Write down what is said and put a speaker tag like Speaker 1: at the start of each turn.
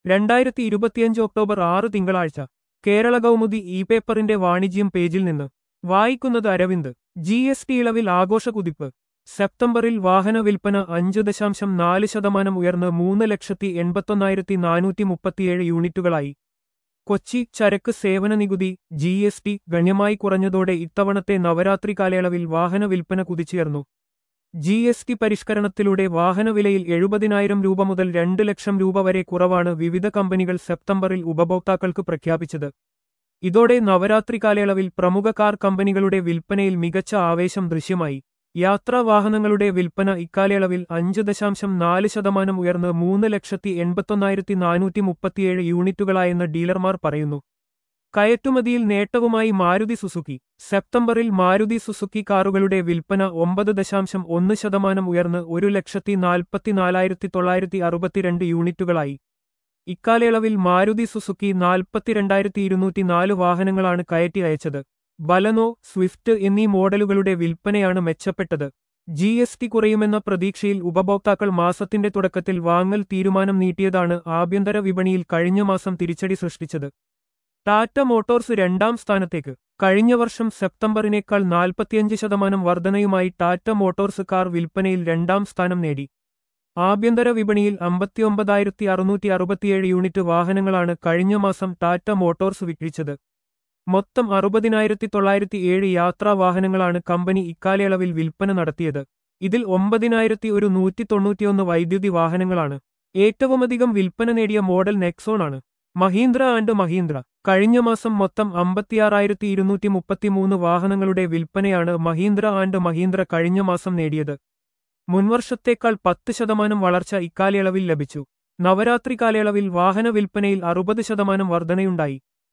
Speaker 1: രണ്ടായിരത്തി ഇരുപത്തിയഞ്ച് ഒക്ടോബർ ആറ് തിങ്കളാഴ്ച കേരള കൗമുദി ഇ പേപ്പറിന്റെ വാണിജ്യം പേജിൽ നിന്ന് വായിക്കുന്നത് അരവിന്ദ് ജി എസ് ടി ഇളവിൽ ആഘോഷകുതിപ്പ് സെപ്റ്റംബറിൽ വാഹന വിൽപ്പന അഞ്ച് ദശാംശം നാല് ശതമാനം ഉയർന്ന് മൂന്ന് ലക്ഷത്തി എൺപത്തൊന്നായിരത്തി നാനൂറ്റി മുപ്പത്തിയേഴ് യൂണിറ്റുകളായി കൊച്ചി ചരക്ക് സേവന നികുതി ജി എസ് ടി ഗണ്യമായി കുറഞ്ഞതോടെ ഇത്തവണത്തെ നവരാത്രി കാലയളവിൽ വാഹന വിൽപ്പന കുതിച്ചുയർന്നു ജി എസ് ടി പരിഷ്കരണത്തിലൂടെ വാഹനവിലയിൽ എഴുപതിനായിരം രൂപ മുതൽ രണ്ട് ലക്ഷം രൂപ വരെ കുറവാണ് വിവിധ കമ്പനികൾ സെപ്റ്റംബറിൽ ഉപഭോക്താക്കൾക്ക് പ്രഖ്യാപിച്ചത് ഇതോടെ നവരാത്രി കാലയളവിൽ പ്രമുഖ കാർ കമ്പനികളുടെ വിൽപ്പനയിൽ മികച്ച ആവേശം ദൃശ്യമായി യാത്രാ വാഹനങ്ങളുടെ വിൽപ്പന ഇക്കാലയളവിൽ അഞ്ച് ദശാംശം നാല് ശതമാനം ഉയർന്ന് മൂന്ന് ലക്ഷത്തി എൺപത്തൊന്നായിരത്തി നാനൂറ്റി മുപ്പത്തിയേഴ് യൂണിറ്റുകളായെന്ന് ഡീലർമാർ പറയുന്നു കയറ്റുമതിയിൽ നേട്ടവുമായി മാരുതി സുസുക്കി സെപ്റ്റംബറിൽ മാരുതി സുസുക്കി കാറുകളുടെ വിൽപ്പന ഒമ്പത് ദശാംശം ഒന്ന് ശതമാനം ഉയർന്ന് ഒരു ലക്ഷത്തി നാൽപ്പത്തിനാലായിരത്തി തൊള്ളായിരത്തി അറുപത്തിരണ്ട് യൂണിറ്റുകളായി ഇക്കാലയളവിൽ മാരുതി സുസുക്കി നാൽപ്പത്തിരണ്ടായിരത്തി ഇരുന്നൂറ്റി നാല് വാഹനങ്ങളാണ് കയറ്റി അയച്ചത് ബലനോ സ്വിഫ്റ്റ് എന്നീ മോഡലുകളുടെ വിൽപ്പനയാണ് മെച്ചപ്പെട്ടത് ജി എസ് ടി കുറയുമെന്ന പ്രതീക്ഷയിൽ ഉപഭോക്താക്കൾ മാസത്തിന്റെ തുടക്കത്തിൽ വാങ്ങൽ തീരുമാനം നീട്ടിയതാണ് ആഭ്യന്തര വിപണിയിൽ കഴിഞ്ഞ മാസം തിരിച്ചടി സൃഷ്ടിച്ചത് ടാറ്റ മോട്ടോർസ് രണ്ടാം സ്ഥാനത്തേക്ക് കഴിഞ്ഞ വർഷം സെപ്റ്റംബറിനേക്കാൾ നാൽപ്പത്തിയഞ്ച് ശതമാനം വർധനയുമായി ടാറ്റ മോട്ടോർസ് കാർ വിൽപ്പനയിൽ രണ്ടാം സ്ഥാനം നേടി ആഭ്യന്തര വിപണിയിൽ അമ്പത്തിയൊമ്പതായിരത്തി അറുന്നൂറ്റി അറുപത്തിയേഴ് യൂണിറ്റ് വാഹനങ്ങളാണ് കഴിഞ്ഞ മാസം ടാറ്റ മോട്ടോർസ് വിക്രിച്ചത് മൊത്തം അറുപതിനായിരത്തി തൊള്ളായിരത്തി ഏഴ് യാത്രാ വാഹനങ്ങളാണ് കമ്പനി ഇക്കാലയളവിൽ വിൽപ്പന നടത്തിയത് ഇതിൽ ഒമ്പതിനായിരത്തി ഒരു നൂറ്റി തൊണ്ണൂറ്റിയൊന്ന് വൈദ്യുതി വാഹനങ്ങളാണ് ഏറ്റവുമധികം വിൽപ്പന നേടിയ മോഡൽ നെക്സോൺ ആണ് മഹീന്ദ്ര ആൻഡ് മഹീന്ദ്ര കഴിഞ്ഞ മാസം മൊത്തം അമ്പത്തിയാറായിരത്തി ഇരുന്നൂറ്റി മുപ്പത്തിമൂന്ന് വാഹനങ്ങളുടെ വിൽപ്പനയാണ് മഹീന്ദ്ര ആൻഡ് മഹീന്ദ്ര കഴിഞ്ഞ മാസം നേടിയത് മുൻവർഷത്തേക്കാൾ പത്ത് ശതമാനം വളർച്ച ഇക്കാലയളവിൽ ലഭിച്ചു നവരാത്രി കാലയളവിൽ വാഹന വിൽപ്പനയിൽ അറുപത് ശതമാനം വർധനയുണ്ടായി